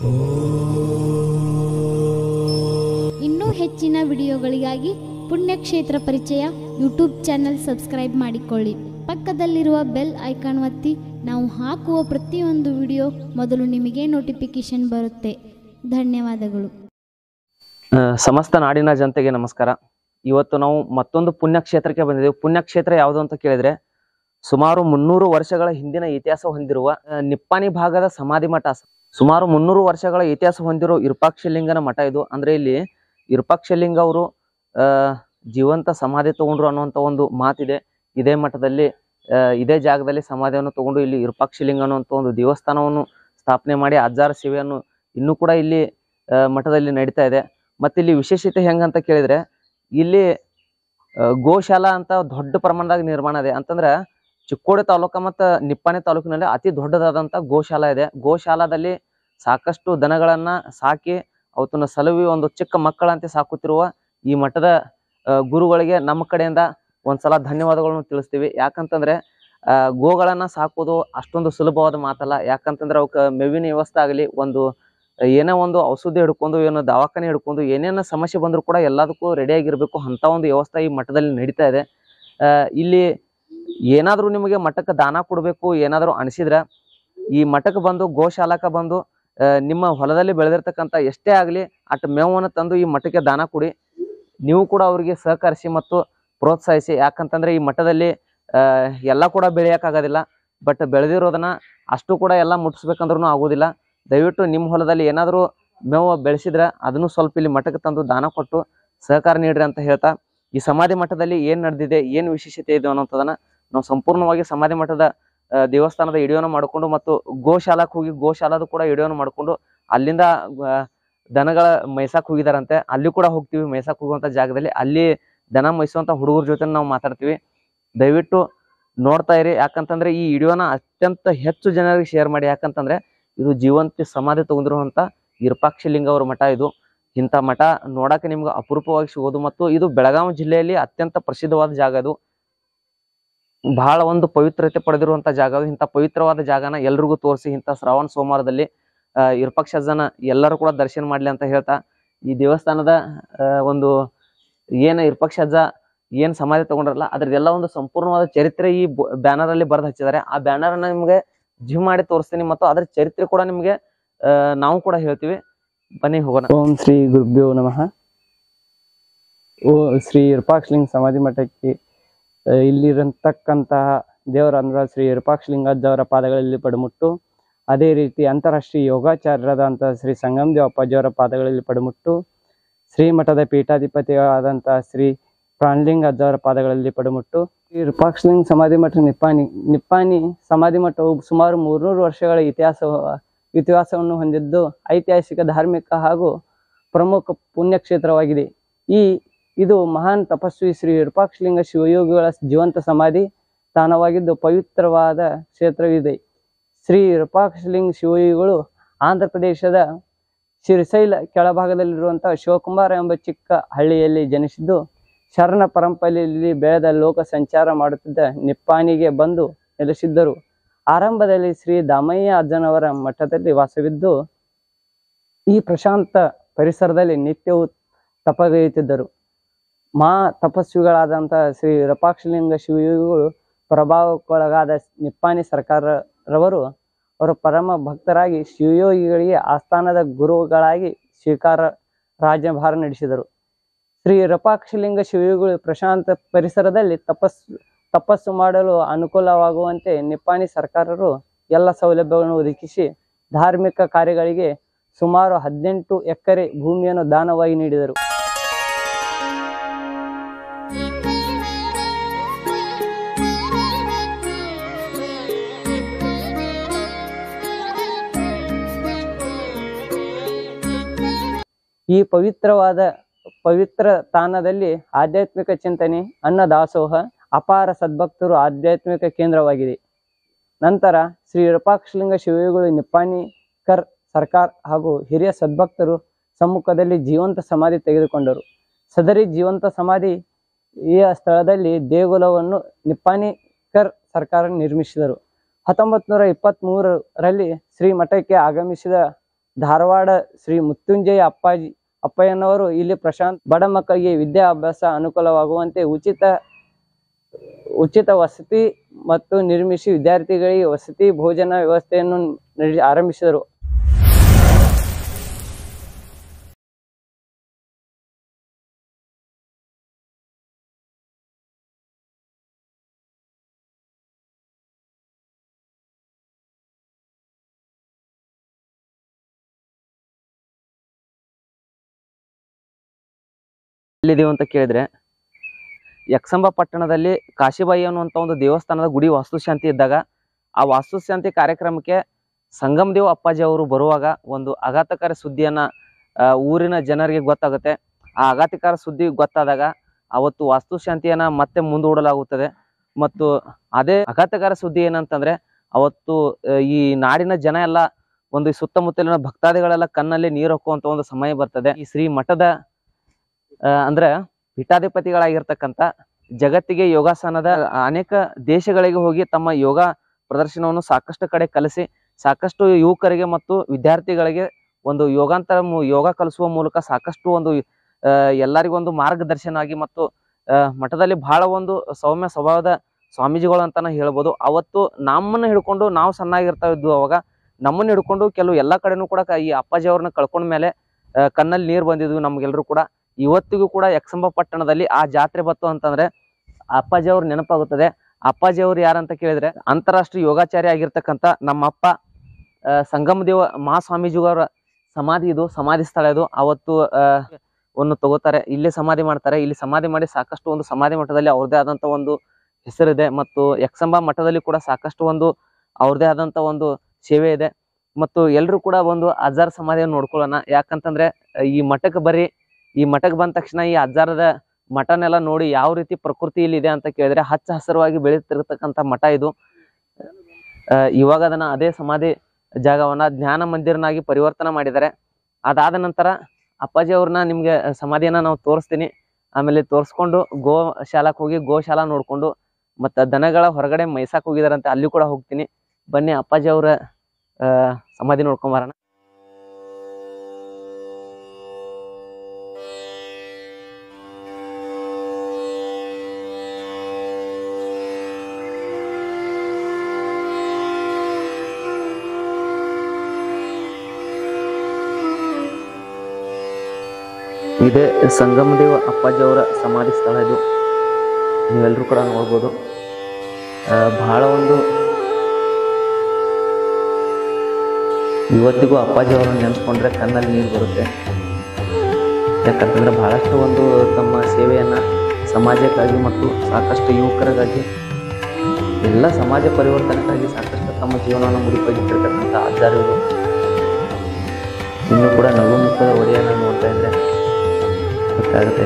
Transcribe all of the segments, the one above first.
ಇನ್ನೂ ಹೆಚ್ಚಿನ ವಿಡಿಯೋಗಳಿಗಾಗಿ ಪುಣ್ಯಕ್ಷೇತ್ರ ಪರಿಚಯ ಯೂಟ್ಯೂಬ್ ಚಾನೆಲ್ ಸಬ್ಸ್ಕ್ರೈಬ್ ಮಾಡಿಕೊಳ್ಳಿ ಪಕ್ಕದಲ್ಲಿರುವ ಬೆಲ್ ಐಕಾನ್ ಒತ್ತಿ ನಾವು ಹಾಕುವ ಪ್ರತಿಯೊಂದು ವಿಡಿಯೋ ಮೊದಲು ನಿಮಗೆ ನೋಟಿಫಿಕೇಶನ್ ಬರುತ್ತೆ ಧನ್ಯವಾದಗಳು ಆ, ಸಮಸ್ತ ನಾಡಿನ ಜನತೆಗೆ ನಮಸ್ಕಾರ ಇವತ್ತು ನಾವು ಮತ್ತೊಂದು ಪುಣ್ಯಕ್ಷೇತ್ರಕ್ಕೆ ಬಂದಿದ್ದೇವೆ ಪುಣ್ಯಕ್ಷೇತ್ರ ಯಾವುದು ಅಂತ ಕೇಳಿದ್ರೆ ಸುಮಾರು ಮುನ್ನೂರು ವರ್ಷಗಳ ಹಿಂದಿನ ಇತಿಹಾಸ ಹೊಂದಿರುವ ಆ, ನಿಪ್ಪಾಣಿ ಭಾಗದ ಸಮಾಧಿ ಮಠ ಸುಮಾರು ಮುನ್ನೂರು ವರ್ಷಗಳ ಇತಿಹಾಸ ಹೊಂದಿರೋ ಇರುಪಾಕ್ಷಲಿಂಗನ ಮಠ ಇದು ಅಂದ್ರೆ ಇಲ್ಲಿ ಇರುಪಾಕ್ಷಲಿಂಗ ಅವರು ಆ ಜೀವಂತ ಸಮಾಧಿ ತಗೊಂಡ್ರು ಅನ್ನುವಂತ ಒಂದು ಮಾತಿದೆ ಇದೇ ಮಠದಲ್ಲಿ ಆ, ಇದೇ ಜಾಗದಲ್ಲಿ ಸಮಾಧಿಯನ್ನು ತಗೊಂಡು ಇಲ್ಲಿ ಇರುಪಾಕ್ಷಲಿಂಗ ಅನ್ನುವಂತ ಒಂದು ದೇವಸ್ಥಾನವನ್ನು ಸ್ಥಾಪನೆ ಮಾಡಿ ಅಜ್ಜಾರ ಸೇವೆಯನ್ನು ಇನ್ನೂ ಕೂಡ ಇಲ್ಲಿ ಆ, ಮಠದಲ್ಲಿ ನಡೀತಾ ಇದೆ ಮತ್ತೆ ಇಲ್ಲಿ ವಿಶೇಷತೆ ಹೆಂಗಂತ ಕೇಳಿದ್ರೆ ಇಲ್ಲಿ ಆ, ಗೋಶಾಲಾ ಅಂತ ದೊಡ್ಡ ಪ್ರಮಾಣದಾಗ ನಿರ್ಮಾಣ ಇದೆ ಅಂತಂದ್ರ ಚಿಕ್ಕೋಡಿ ತಾಲೂಕ ಮತ್ತು ನಿಪ್ಪಾಣಿ ತಾಲೂಕಿನಲ್ಲಿ ಅತಿ ದೊಡ್ಡದಾದಂತ ಗೋಶಾಲಾ ಇದೆ ಗೋಶಾಲಾದಲ್ಲಿ ಸಾಕಷ್ಟು ದನಗಳನ್ನ ಸಾಕಿ ಅವತ್ತನ್ನ ಸಲುವಿ ಒಂದು ಚಿಕ್ಕ ಮಕ್ಕಳಂತೆ ಸಾಕುತ್ತಿರುವ ಈ ಮಠದ ಆ, ಗುರುಗಳಿಗೆ ನಮ್ಮ ಕಡೆಯಿಂದ ಒಂದ್ಸಲ ಧನ್ಯವಾದಗಳನ್ನು ತಿಳಿಸ್ತೀವಿ ಯಾಕಂತಂದ್ರೆ ಆ, ಗೋಗಳನ್ನ ಸಾಕೋದು ಅಷ್ಟೊಂದು ಸುಲಭವಾದ ಮಾತಲ್ಲ ಯಾಕಂತಂದ್ರೆ ಅವಕ್ಕೆ ಮೇವಿನ ವ್ಯವಸ್ಥೆ ಆಗಲಿ ಒಂದು ಏನೋ ಒಂದು ಔಷಧಿ ಹಿಡ್ಕೊಂಡು ಏನೋ ದವಾಖಾನೆ ಹಿಡ್ಕೊಂಡು ಏನೇನೋ ಸಮಸ್ಯೆ ಬಂದರೂ ಕೂಡ ಎಲ್ಲದಕ್ಕೂ ರೆಡಿಯಾಗಿರ್ಬೇಕು ಅಂತ ಒಂದು ವ್ಯವಸ್ಥೆ ಈ ಮಠದಲ್ಲಿ ನಡೀತಾ ಇದೆ ಆ, ಇಲ್ಲಿ ಏನಾದರೂ ನಿಮಗೆ ಮಠಕ್ಕೆ ದಾನ ಕೊಡಬೇಕು ಏನಾದರೂ ಅನಿಸಿದ್ರೆ ಈ ಮಠಕ್ಕೆ ಬಂದು ಗೋಶಾಲಕ ಬಂದು ಆ, ನಿಮ್ಮ ಹೊಲದಲ್ಲಿ ಬೆಳೆದಿರ್ತಕ್ಕಂಥ ಎಷ್ಟೇ ಆಗಲಿ ಅಟ್ ಮೇವನ್ನು ತಂದು ಈ ಮಠಕ್ಕೆ ದಾನ ಕೊಡಿ ನೀವು ಕೂಡ ಅವರಿಗೆ ಸಹಕರಿಸಿ ಮತ್ತು ಪ್ರೋತ್ಸಾಹಿಸಿ ಯಾಕಂತಂದ್ರೆ ಈ ಮಠದಲ್ಲಿ ಆ, ಎಲ್ಲ ಕೂಡ ಬೆಳೆಯೋಕ್ಕಾಗೋದಿಲ್ಲ ಬಟ್ ಬೆಳೆದಿರೋದನ್ನ ಅಷ್ಟು ಕೂಡ ಎಲ್ಲ ಮುಟ್ಟಿಸ್ಬೇಕಂದ್ರೂ ಆಗೋದಿಲ್ಲ ದಯವಿಟ್ಟು ನಿಮ್ಮ ಹೊಲದಲ್ಲಿ ಏನಾದರೂ ಮೇವು ಬೆಳೆಸಿದ್ರೆ ಅದನ್ನು ಸ್ವಲ್ಪ ಇಲ್ಲಿ ಮಠಕ್ಕೆ ತಂದು ದಾನ ಕೊಟ್ಟು ಸಹಕಾರ ನೀಡ್ರಿ ಅಂತ ಹೇಳ್ತಾ ಈ ಸಮಾಧಿ ಮಠದಲ್ಲಿ ಏನ್ ನಡೆದಿದೆ ಏನ್ ವಿಶೇಷತೆ ಇದೆ ಅನ್ನೋಂಥದನ್ನ ನಾವು ಸಂಪೂರ್ಣವಾಗಿ ಸಮಾಧಿ ಮಠದ ಆ, ದೇವಸ್ಥಾನದ ವಿಡಿಯೋನ ಮಾಡಿಕೊಂಡು ಮತ್ತು ಗೋಶಾಲಕ್ಕೆ ಹೋಗಿ ಗೋಶಾಲದ ಕೂಡ ವಿಡಿಯೋನ ಮಾಡಿಕೊಂಡು ಅಲ್ಲಿಂದ ಆ, ದನಗಳ ಮೈಸಾಕ್ ಹೋಗಿದಾರಂತೆ ಅಲ್ಲಿ ಕೂಡ ಹೋಗ್ತೀವಿ ಮೈಸಾಕ್ ಹೋಗುವಂತ ಜಾಗದಲ್ಲಿ ಅಲ್ಲಿ ದನ ಮೈಸುವಂತ ಹುಡುಗರ ಜೊತೆ ನಾವು ಮಾತಾಡ್ತೀವಿ ದಯವಿಟ್ಟು ನೋಡ್ತಾ ಇರಿ ಯಾಕಂತಂದ್ರೆ ಈ ವಿಡಿಯೋನ ಅತ್ಯಂತ ಹೆಚ್ಚು ಜನರಿಗೆ ಶೇರ್ ಮಾಡಿ ಯಾಕಂತಂದ್ರೆ ಇದು ಜೀವಂತ ಸಮಾಧಿ ತಗೊಂಡಿರುವಂತ ವಿರೂಪಾಕ್ಷಲಿಂಗ ಅವ್ರ ಮಠ ಇದು ಇಂಥ ಮಠ ನೋಡಕ್ಕೆ ನಿಮ್ಗೆ ಅಪರೂಪವಾಗಿ ಸಿಗೋದು ಮತ್ತು ಇದು ಬೆಳಗಾವಿ ಜಿಲ್ಲೆಯಲ್ಲಿ ಅತ್ಯಂತ ಪ್ರಸಿದ್ಧವಾದ ಜಾಗ ಇದು ಬಹಳ ಒಂದು ಪವಿತ್ರತೆ ಪಡೆದಿರುವಂತ ಜಾಗ ಅದು ಇಂಥ ಪವಿತ್ರವಾದ ಜಾಗನ ಎಲ್ರಿಗೂ ತೋರಿಸಿ ಇಂಥ ಶ್ರಾವಣ ಸೋಮವಾರದಲ್ಲಿ ಆ, ವಿರೂಪಾಕ್ಷ ಜನ ಎಲ್ಲರೂ ಕೂಡ ದರ್ಶನ ಮಾಡ್ಲಿ ಅಂತ ಹೇಳ್ತಾ ಈ ದೇವಸ್ಥಾನದ ಆ, ಒಂದು ಏನ ವಿರೂಪಾಕ್ಷ ಅಜ್ಜ ಏನ್ ಸಮಾಧಿ ತಗೊಂಡ್ರಲ್ಲ ಅದ್ರದ್ದೆಲ್ಲ ಒಂದು ಸಂಪೂರ್ಣವಾದ ಚರಿತ್ರೆ ಈ ಬ್ಯಾನರ್ ಅಲ್ಲಿ ಬರೆದು ಹಚ್ಚಿದ್ದಾರೆ ಆ ಬ್ಯಾನರ್ ಅನ್ನ ನಿಮ್ಗೆ ಜಿಮ್ ಮಾಡಿ ತೋರಿಸ್ತೀನಿ ಮತ್ತು ಅದ್ರ ಚರಿತ್ರೆ ಕೂಡ ನಿಮ್ಗೆ ಆ, ನಾವು ಕೂಡ ಹೇಳ್ತೀವಿ ಬನ್ನಿ ಹೋಗೋಣ ಓಂ ಶ್ರೀ ಗುರುಭ್ಯೋ ನಮಃ ಓ ಶ್ರೀ ವಿರೂಪಾಕ್ಷಲಿಂಗ ಸಮಾಧಿ ಮಠಕ್ಕೆ ಆ, ಇಲ್ಲಿರತಕ್ಕಂತಹ ದೇವರ ಅಂದ್ರ ಶ್ರೀ ವಿರೂಪಾಕ್ಷಲಿಂಗಜ್ಜವರ ಪಾದಗಳಲ್ಲಿ ಪಡಮುಟ್ಟು ಅದೇ ರೀತಿ ಅಂತಾರಾಷ್ಟ್ರೀಯ ಯೋಗಾಚಾರ್ಯರಾದಂತಹ ಶ್ರೀ ಸಂಗಮ್ ದೇವ ಅಪ್ಪಾಜಿಯವರ ಪಾದಗಳಲ್ಲಿ ಪಡಮುಟ್ಟು ಶ್ರೀಮಠದ ಪೀಠಾಧಿಪತಿಯಾದಂತಹ ಶ್ರೀ ಪ್ರಾಣಲಿಂಗ ಅಜ್ಜವರ ಪಾದಗಳಲ್ಲಿ ಪಡಮುಟ್ಟು ಈ ವಿರೂಪಾಕ್ಷಲಿಂಗ ಸಮಾಧಿ ಮಠ ನಿಪ್ಪಾಣಿ ನಿಪ್ಪಾಣಿ ಸಮಾಧಿ ಮಠವು ಸುಮಾರು ಮೂರ್ನೂರು ವರ್ಷಗಳ ಇತಿಹಾಸ ಇತಿಹಾಸವನ್ನು ಹೊಂದಿದ್ದು ಐತಿಹಾಸಿಕ ಧಾರ್ಮಿಕ ಹಾಗೂ ಪ್ರಮುಖ ಪುಣ್ಯಕ್ಷೇತ್ರವಾಗಿದೆ ಈ ಇದು ಮಹಾನ್ ತಪಸ್ವಿ ಶ್ರೀ ವಿರೂಪಾಕ್ಷಲಿಂಗ ಶಿವಯೋಗಿಗಳ ಜೀವಂತ ಸಮಾಧಿ ತಾಣವಾಗಿದ್ದು ಪವಿತ್ರವಾದ ಕ್ಷೇತ್ರವಿದೆ ಶ್ರೀ ವಿರೂಪಾಕ್ಷಲಿಂಗ ಶಿವಯೋಗಿಗಳು ಆಂಧ್ರ ಪ್ರದೇಶದ ಶ್ರೀಶೈಲ ಕೆಳಭಾಗದಲ್ಲಿರುವಂತಹ ಶಿವಕುಮಾರ ಎಂಬ ಚಿಕ್ಕ ಹಳ್ಳಿಯಲ್ಲಿ ಜನಿಸಿದ್ದು ಶರಣ ಪರಂಪರೆಯಲ್ಲಿ ಬೆಳೆದ ಲೋಕ ಸಂಚಾರ ಮಾಡುತ್ತಿದ್ದ ನಿಪ್ಪಾಣಿಗೆ ಬಂದು ನೆಲೆಸಿದ್ದರು ಆರಂಭದಲ್ಲಿ ಶ್ರೀ ದಾಮಯ್ಯ ಅಜ್ಜನವರ ಮಠದಲ್ಲಿ ವಾಸವಿದ್ದು ಈ ಪ್ರಶಾಂತ ಪರಿಸರದಲ್ಲಿ ನಿತ್ಯವೂ ತಪಗೈಯುತ್ತಿದ್ದರು ಮಹಾ ತಪಸ್ವಿಗಳಾದಂತಹ ಶ್ರೀ ವಿರೂಪಾಕ್ಷಲಿಂಗ ಶಿವಯೋಗಿಗಳು ಪ್ರಭಾವಕ್ಕೊಳಗಾದ ನಿಪ್ಪಾಣಿ ಸರ್ಕಾರರವರು ಅವರ ಪರಮ ಭಕ್ತರಾಗಿ ಶಿವಯೋಗಿಗಳಿಗೆ ಆಸ್ಥಾನದ ಗುರುಗಳಾಗಿ ಸ್ವೀಕಾರ ರಾಜ್ಯಭಾರ ನಡೆಸಿದರು ಶ್ರೀ ವಿರೂಪಾಕ್ಷಲಿಂಗ ಶಿವಯೋಗಿಗಳು ಪ್ರಶಾಂತ ಪರಿಸರದಲ್ಲಿ ತಪಸ್ಸು ತಪಸ್ಸು ಮಾಡಲು ಅನುಕೂಲವಾಗುವಂತೆ ನಿಪ್ಪಾಣಿ ಸರ್ಕಾರರು ಎಲ್ಲ ಸೌಲಭ್ಯಗಳನ್ನು ಒದಗಿಸಿ ಧಾರ್ಮಿಕ ಕಾರ್ಯಗಳಿಗೆ ಸುಮಾರು ಹದಿನೆಂಟು ಎಕರೆ ಭೂಮಿಯನ್ನು ದಾನವಾಗಿ ನೀಡಿದರು ಈ ಪವಿತ್ರವಾದ ಪವಿತ್ರ ತಾಣದಲ್ಲಿ ಆಧ್ಯಾತ್ಮಿಕ ಚಿಂತನೆ ಅನ್ನ ದಾಸೋಹ ಅಪಾರ ಸದ್ಭಕ್ತರು ಆಧ್ಯಾತ್ಮಿಕ ಕೇಂದ್ರವಾಗಿದೆ ನಂತರ ಶ್ರೀ ವಿರೂಪಾಕ್ಷಲಿಂಗ ಶಿವಯೋಗಿಗಳು ನಿಪ್ಪಾಣಿಕರ್ ಸರ್ಕಾರ ಹಾಗೂ ಹಿರಿಯ ಸದ್ಭಕ್ತರು ಸಮ್ಮುಖದಲ್ಲಿ ಜೀವಂತ ಸಮಾಧಿ ತೆಗೆದುಕೊಂಡರು ಸದರಿ ಜೀವಂತ ಸಮಾಧಿ ಈ ಸ್ಥಳದಲ್ಲಿ ದೇಗುಲವನ್ನು ನಿಪ್ಪಾಣಿಕರ್ ಸರ್ಕಾರ ನಿರ್ಮಿಸಿದರು ಹತ್ತೊಂಬತ್ ನೂರ ಇಪ್ಪತ್ತ್ ಮೂರರಲ್ಲಿ ಶ್ರೀ ಮಠಕ್ಕೆ ಆಗಮಿಸಿದ ಧಾರವಾಡ ಶ್ರೀ ಮುತ್ತುಂಜಯ ಅಪ್ಪಾಜಿ ಅಪ್ಪಯ್ಯನವರು ಇಲ್ಲಿ ಪ್ರಶಾಂತ್ ಬಡ ಮಕ್ಕಳಿಗೆ ವಿದ್ಯಾಭ್ಯಾಸ ಅನುಕೂಲವಾಗುವಂತೆ ಉಚಿತ ಉಚಿತ ವಸತಿ ಮತ್ತು ನಿರ್ಮಿಸಿ ವಿದ್ಯಾರ್ಥಿಗಳಿಗೆ ವಸತಿ ಭೋಜನ ವ್ಯವಸ್ಥೆಯನ್ನು ನಡೆಸಿ ಆರಂಭಿಸಿದರು ಎಲ್ಲಿದೀವಿ ಅಂತ ಕೇಳಿದ್ರೆ ಯಕ್ಷಂಬ ಪಟ್ಟಣದಲ್ಲಿ ಕಾಶಿಬಾಯಿ ಅನ್ನುವಂಥ ಒಂದು ದೇವಸ್ಥಾನದ ಗುಡಿ ವಾಸ್ತುಶಾಂತಿ ಇದ್ದಾಗ ಆ ವಾಸ್ತುಶಾಂತಿ ಕಾರ್ಯಕ್ರಮಕ್ಕೆ ಸಂಗಮದೇವ್ ಅಪ್ಪಾಜಿ ಅವರು ಬರುವಾಗ ಒಂದು ಆಘಾತಕಾರಿ ಸುದ್ದಿಯನ್ನ ಆ, ಊರಿನ ಜನರಿಗೆ ಗೊತ್ತಾಗುತ್ತೆ ಆ ಆಘಾತಕಾರಿ ಸುದ್ದಿ ಗೊತ್ತಾದಾಗ ಅವತ್ತು ವಾಸ್ತುಶಾಂತಿಯನ್ನ ಮತ್ತೆ ಮುಂದೂಡಲಾಗುತ್ತದೆ ಮತ್ತು ಅದೇ ಆಘಾತಕಾರಿ ಸುದ್ದಿ ಏನಂತಂದ್ರೆ ಅವತ್ತು ಆ, ಈ ನಾಡಿನ ಜನ ಎಲ್ಲ ಒಂದು ಈ ಸುತ್ತಮುತ್ತಲಿನ ಭಕ್ತಾದಿಗಳೆಲ್ಲ ಕಣ್ಣಲ್ಲಿ ನೀರು ಹಾಕುವಂತ ಒಂದು ಸಮಯ ಬರ್ತದೆ ಈ ಶ್ರೀ ಮಠದ ಆ, ಅಂದ್ರೆ ಪೀಠಾಧಿಪತಿಗಳಾಗಿರ್ತಕ್ಕಂಥ ಜಗತ್ತಿಗೆ ಯೋಗಾಸನದ ಅನೇಕ ದೇಶಗಳಿಗೆ ಹೋಗಿ ತಮ್ಮ ಯೋಗ ಪ್ರದರ್ಶನವನ್ನು ಸಾಕಷ್ಟು ಕಡೆ ಕಲಿಸಿ ಸಾಕಷ್ಟು ಯುವಕರಿಗೆ ಮತ್ತು ವಿದ್ಯಾರ್ಥಿಗಳಿಗೆ ಒಂದು ಯೋಗಾಂತರ ಮು- ಯೋಗ ಕಲಿಸುವ ಮೂಲಕ ಸಾಕಷ್ಟು ಒಂದು ಆ, ಎಲ್ಲರಿಗೂ ಒಂದು ಮಾರ್ಗದರ್ಶನ ಆಗಿ ಮತ್ತು ಆ, ಮಠದಲ್ಲಿ ಬಹಳ ಒಂದು ಸೌಮ್ಯ ಸ್ವಭಾವದ ಸ್ವಾಮೀಜಿಗಳು ಅಂತಾನೆ ಹೇಳ್ಬೋದು ಅವತ್ತು ನಮ್ಮನ್ನ ಹಿಡ್ಕೊಂಡು ನಾವು ಸಣ್ಣಾಗಿರ್ತಾ ಇದ್ವು ಅವಾಗ ನಮ್ಮನ್ನ ಹಿಡ್ಕೊಂಡು ಕೆಲವು ಎಲ್ಲಾ ಕಡೆನೂ ಕೂಡ ಕ- ಈ ಅಪ್ಪಾಜಿ ಅವ್ರನ್ನ ಕಳ್ಕೊಂಡ ಮೇಲೆ ಆ, ಕಣ್ಣಲ್ಲಿ ನೀರು ಬಂದಿದ್ವು ನಮ್ಗೆಲ್ರು ಕೂಡ ಇವತ್ತಿಗೂ ಕೂಡ ಯಕ್ಷಂಬ ಪಟ್ಟಣದಲ್ಲಿ ಆ ಜಾತ್ರೆ ಬತ್ತು ಅಂತಂದ್ರೆ ಅಪ್ಪಾಜಿ ಅವ್ರ ನೆನಪಾಗುತ್ತದೆ ಅಪ್ಪಾಜಿ ಅವ್ರು ಯಾರಂತ ಕೇಳಿದ್ರೆ ಅಂತಾರಾಷ್ಟ್ರೀಯ ಯೋಗಾಚಾರ್ಯ ಆಗಿರ್ತಕ್ಕಂಥ ನಮ್ಮ ಅಪ್ಪ ಆ, ಸಂಗಮದೇವ ಮಹಾಸ್ವಾಮೀಜಿಯವರ ಸಮಾಧಿ ಇದು ಸಮಾಧಿ ಸ್ಥಳ ಇದು ಅವತ್ತು ಆ, ಒಂದು ತಗೋತಾರೆ ಇಲ್ಲೇ ಸಮಾಧಿ ಮಾಡ್ತಾರೆ ಇಲ್ಲಿ ಸಮಾಧಿ ಮಾಡಿ ಸಾಕಷ್ಟು ಒಂದು ಸಮಾಧಿ ಮಠದಲ್ಲಿ ಅವ್ರದೇ ಆದಂತ ಒಂದು ಹೆಸರಿದೆ ಮತ್ತು ಯಕ್ಷಂಬ ಮಠದಲ್ಲಿ ಕೂಡ ಸಾಕಷ್ಟು ಒಂದು ಅವ್ರದೇ ಆದಂತ ಒಂದು ಸೇವೆ ಇದೆ ಮತ್ತು ಎಲ್ರು ಕೂಡ ಒಂದು ಅಜ್ಜಾರ್ ಸಮಾಧಿಯನ್ನು ನೋಡ್ಕೊಳ್ಳೋಣ ಯಾಕಂತಂದ್ರೆ ಆ, ಈ ಮಠಕ್ಕೆ ಬರ್ರಿ ಈ ಮಠಕ್ಕೆ ಬಂದ ತಕ್ಷಣ ಈ ಅಜ್ಜಾರದ ಮಠನೆಲ್ಲ ನೋಡಿ ಯಾವ ರೀತಿ ಪ್ರಕೃತಿ ಇಲ್ಲಿ ಇದೆ ಅಂತ ಕೇಳಿದ್ರೆ ಹಚ್ಚ ಹಸಿರವಾಗಿ ಬೆಳೀತಿರ್ತಕ್ಕಂಥ ಮಠ ಇದು ಆ, ಇವಾಗ ಅದನ್ನ ಅದೇ ಸಮಾಧಿ ಜಾಗವನ್ನ ಜ್ಞಾನ ಮಂದಿರನಾಗಿ ಪರಿವರ್ತನೆ ಮಾಡಿದ್ದಾರೆ ಅದಾದ ನಂತರ ಅಪ್ಪಾಜಿ ಅವ್ರನ್ನ ನಿಮ್ಗೆ ಸಮಾಧಿಯನ್ನ ನಾವು ತೋರಿಸ್ತೀನಿ ಆಮೇಲೆ ತೋರಿಸ್ಕೊಂಡು ಗೋ ಶಾಲಾಕ್ ಹೋಗಿ ಗೋಶಾಲಾ ನೋಡ್ಕೊಂಡು ಮತ್ತ ದನಗಳ ಹೊರಗಡೆ ಮೈಸಾಕ್ ಹೋಗಿದಾರಂತೆ ಅಲ್ಲಿ ಕೂಡ ಹೋಗ್ತೀನಿ ಬನ್ನಿ ಅಪ್ಪಾಜಿ ಅವರ ಆ, ಸಮಾಧಿ ನೋಡ್ಕೊಂಡ್ ಬರೋಣ ಇದೇ ಸಂಗಮದೇವ ಅಪ್ಪಾಜಿ ಅವರ ಸಮಾಧಿ ಸ್ಥಳ ಇದು ನೀವೆಲ್ಲರೂ ಕೂಡ ನೋಡ್ಬೋದು ಆ, ಬಹಳ ಒಂದು ಇವತ್ತಿಗೂ ಅಪ್ಪಾಜಿ ಅವರನ್ನು ನೆನೆಸ್ಕೊಂಡ್ರೆ ಕಣ್ಣಲ್ಲಿ ನೀರು ಬರುತ್ತೆ ಯಾಕಂತಂದ್ರೆ ಬಹಳಷ್ಟು ಒಂದು ತಮ್ಮ ಸೇವೆಯನ್ನ ಸಮಾಜಕ್ಕಾಗಿ ಮತ್ತು ಸಾಕಷ್ಟು ಯುವಕರಿಗಾಗಿ ಎಲ್ಲ ಸಮಾಜ ಪರಿವರ್ತನೆಗಾಗಿ ಸಾಕಷ್ಟು ತಮ್ಮ ಜೀವನವನ್ನು ಮುಡಿಪಾಗಿಟ್ಟಿರ್ತಕ್ಕಂಥ ಆಚಾರ ಇದು ಇನ್ನು ಕೂಡ ನಗು ಮುಖದ ಒಡೆಯನ್ನ ನೋಡ್ತಾ ಇದ್ರೆ ಗೊತ್ತಾಗುತ್ತೆ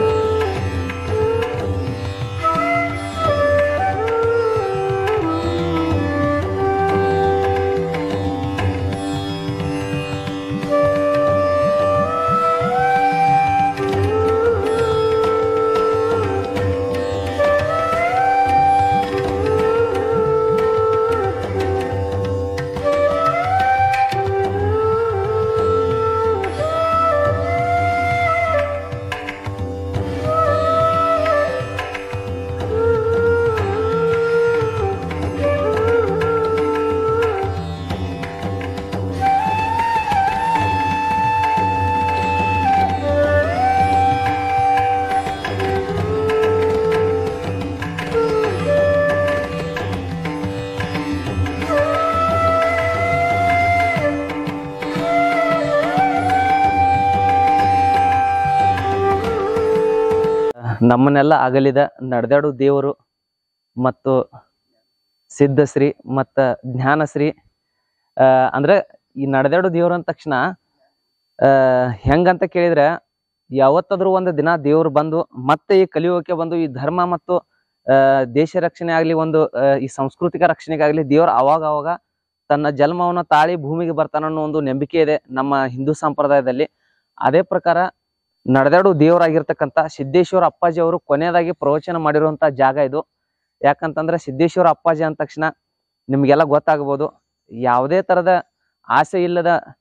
ನಮ್ಮನ್ನೆಲ್ಲ ಅಗಲಿದ ನಡೆದಾಡು ದೇವರು ಮತ್ತು ಸಿದ್ಧಶ್ರೀ ಮತ್ತು ಜ್ಞಾನಶ್ರೀ ಆ, ಅಂದ್ರೆ ಈ ನಡೆದಾಡು ದೇವ್ರು ಅಂದ ತಕ್ಷಣ ಆ, ಹೆಂಗಂತ ಕೇಳಿದ್ರೆ ಯಾವತ್ತಾದ್ರೂ ಒಂದು ದಿನ ದೇವ್ರು ಬಂದು ಮತ್ತೆ ಈ ಕಲಿಯುಗಕ್ಕೆ ಬಂದು ಈ ಧರ್ಮ ಮತ್ತು ಆ, ದೇಶ ರಕ್ಷಣೆ ಆಗ್ಲಿ ಒಂದು ಆ, ಈ ಸಾಂಸ್ಕೃತಿಕ ರಕ್ಷಣೆಗಾಗ್ಲಿ ದೇವ್ರು ಅವಾಗ ಅವಾಗ ತನ್ನ ಜನ್ಮವನ್ನ ತಾಳಿ ಭೂಮಿಗೆ ಬರ್ತಾನ ಅನ್ನೋ ಒಂದು ನಂಬಿಕೆ ಇದೆ ನಮ್ಮ ಹಿಂದೂ ಸಂಪ್ರದಾಯದಲ್ಲಿ ಅದೇ ಪ್ರಕಾರ ನಡೆದಾಡು ದೇವರಾಗಿರ್ತಕ್ಕಂಥ ಸಿದ್ದೇಶ್ವರ ಅಪ್ಪಾಜಿ ಅವರು ಕೊನೆಯದಾಗಿ ಪ್ರವಚನ ಮಾಡಿರುವಂತ ಜಾಗ ಇದು ಯಾಕಂತಂದ್ರೆ ಸಿದ್ದೇಶ್ವರ ಅಪ್ಪಾಜಿ ಅಂದ ತಕ್ಷಣ ನಿಮ್ಗೆಲ್ಲ ಗೊತ್ತಾಗ್ಬೋದು ಯಾವುದೇ ತರದ ಆಸೆ ಇಲ್ಲದ